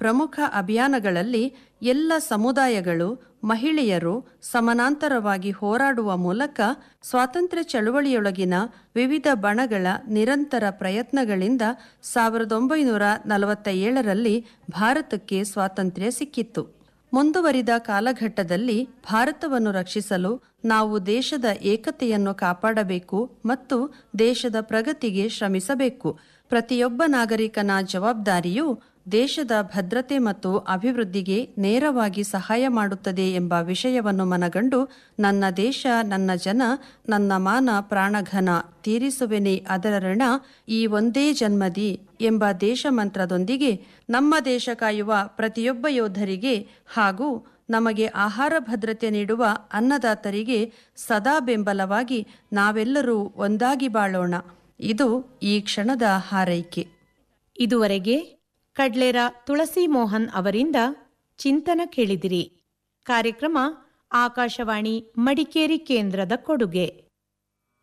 ಪ್ರಮುಖ ಅಭಿಯಾನಗಳಲ್ಲಿ ಎಲ್ಲ ಸಮುದಾಯಗಳು ಮಹಿಳೆಯರು ಸಮಾನಾಂತರವಾಗಿ ಹೋರಾಡುವ ಮೂಲಕ ಸ್ವಾತಂತ್ರ್ಯ ಚಳುವಳಿಯೊಳಗಿನ ವಿವಿಧ ಬಣಗಳ ನಿರಂತರ ಪ್ರಯತ್ನಗಳಿಂದ ಸಾವಿರದ ಒಂಬೈನೂರ ನಲವತ್ತ ಏಳರಲ್ಲಿ ಭಾರತಕ್ಕೆ ಸ್ವಾತಂತ್ರ್ಯ ಸಿಕ್ಕಿತ್ತು ಮುಂದುವರಿದ ಕಾಲಘಟ್ಟದಲ್ಲಿ ಭಾರತವನ್ನು ರಕ್ಷಿಸಲು ನಾವು ದೇಶದ ಏಕತೆಯನ್ನು ಕಾಪಾಡಬೇಕು ಮತ್ತು ದೇಶದ ಪ್ರಗತಿಗೆ ಶ್ರಮಿಸಬೇಕು ಪ್ರತಿಯೊಬ್ಬ ನಾಗರಿಕನ ಜವಾಬ್ದಾರಿಯು ದೇಶದ ಭದ್ರತೆ ಮತ್ತು ಅಭಿವೃದ್ಧಿಗೆ ನೇರವಾಗಿ ಸಹಾಯ ಮಾಡುತ್ತದೆ ಎಂಬ ವಿಷಯವನ್ನು ಮನಗಂಡು ನನ್ನ ದೇಶ ನನ್ನ ಜನ ನನ್ನ ಮಾನ ಪ್ರಾಣಘನ ತೀರಿಸುವೆನೆ ಅದರ ಋಣ ಈ ಒಂದೇ ಜನ್ಮದಿ ಎಂಬ ದೇಶ ಮಂತ್ರದೊಂದಿಗೆ ನಮ್ಮ ದೇಶ ಕಾಯುವ ಪ್ರತಿಯೊಬ್ಬ ಯೋಧರಿಗೆ ಹಾಗೂ ನಮಗೆ ಆಹಾರ ಭದ್ರತೆ ನೀಡುವ ಅನ್ನದಾತರಿಗೆ ಸದಾ ಬೆಂಬಲವಾಗಿ ನಾವೆಲ್ಲರೂ ಒಂದಾಗಿ ಬಾಳೋಣ ಇದು ಈ ಕ್ಷಣದ ಹಾರೈಕೆ ಇದುವರೆಗೆ ಕಡ್ಲೇರ ತುಳಸಿ ಮೋಹನ್ ಅವರಿಂದ ಚಿಂತನ ಕೇಳಿದಿರಿ ಕಾರ್ಯಕ್ರಮ ಆಕಾಶವಾಣಿ ಮಡಿಕೇರಿ ಕೇಂದ್ರದ ಕೊಡುಗೆ